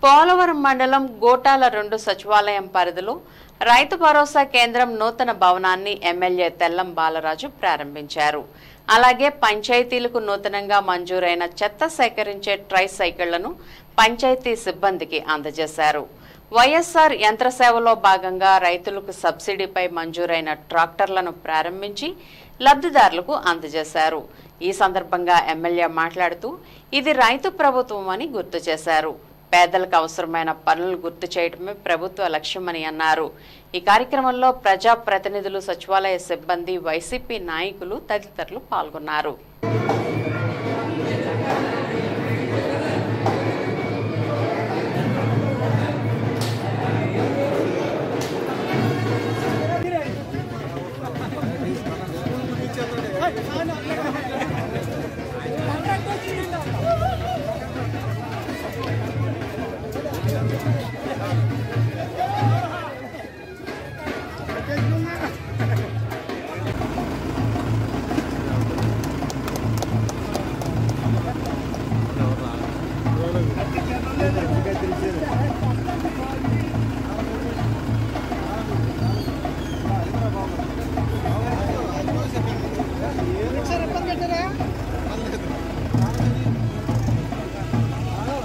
పోలవరం మండలం గోటాల రెండు సచివాలయం పరిధిలో రైతు భరోసా కేంద్రం నూతన భవనాన్ని ఎమ్మెల్యే తెల్లం బాలరాజు ప్రారంభించారు అలాగే పంచాయతీలకు నూతనంగా మంజూరైన చెత్త సేకరించే ట్రై సైకిళ్లను పంచాయతీ సిబ్బందికి అందజేశారు వైఎస్ఆర్ యంత్ర సేవలో భాగంగా రైతులకు సబ్సిడీపై మంజూరైన ట్రాక్టర్లను ప్రారంభించి లబ్ధిదారులకు అందజేశారు ఈ సందర్భంగా ఎమ్మెల్యే మాట్లాడుతూ ఇది రైతు ప్రభుత్వం అని గుర్తు చేశారు పేదలకు అవసరమైన పనులు గుర్తు చేయడమే ప్రభుత్వ లక్ష్యమని అన్నారు ఈ కార్యక్రమంలో ప్రజా ప్రతినిధులు సచివాలయ సిబ్బంది వైసీపీ నాయకులు తదితరులు పాల్గొన్నారు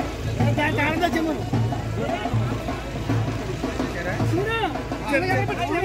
చూడు